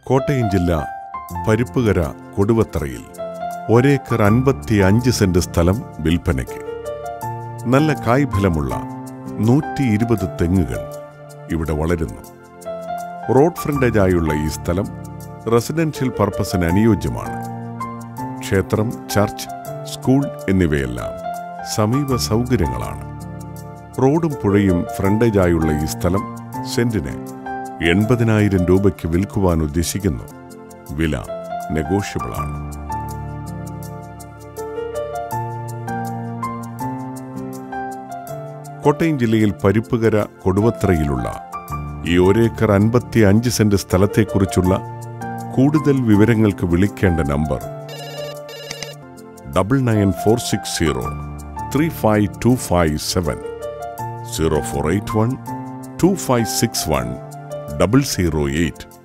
കോട്ടയം ജില്ല പരിപ്പുകര കൊടുവത്തറയിൽ ഒരേക്കർ അൻപത്തി അഞ്ച് സെന്റ് സ്ഥലം വിൽപ്പനയ്ക്ക് നല്ല കായ്ഫലമുള്ള നൂറ്റി ഇരുപത് തെങ്ങുകൾ ഇവിടെ വളരുന്നു റോഡ് ഫ്രണ്ടേജായുള്ള ഈ സ്ഥലം റെസിഡൻഷ്യൽ പർപ്പസിന് അനുയോജ്യമാണ് ക്ഷേത്രം ചർച്ച് സ്കൂൾ എന്നിവയെല്ലാം സമീപ സൗകര്യങ്ങളാണ് റോഡും പുഴയും ഫ്രണ്ടേജായുള്ള ഈ സ്ഥലം സെന്റിന് എൺപതിനായിരം രൂപയ്ക്ക് വിൽക്കുവാൻ ഉദ്ദേശിക്കുന്നു വില നെഗോഷ്യബിളാണ് കോട്ടയം ജില്ലയിൽ പരിപ്പുകര കൊടുവത്രയിലുള്ള ഈ ഒരേക്കർ അൻപത്തി അഞ്ച് സെന്റ് സ്ഥലത്തെക്കുറിച്ചുള്ള കൂടുതൽ വിവരങ്ങൾക്ക് വിളിക്കേണ്ട number double nine four six zero three five two five seven zero four eight one two five six one double zero eight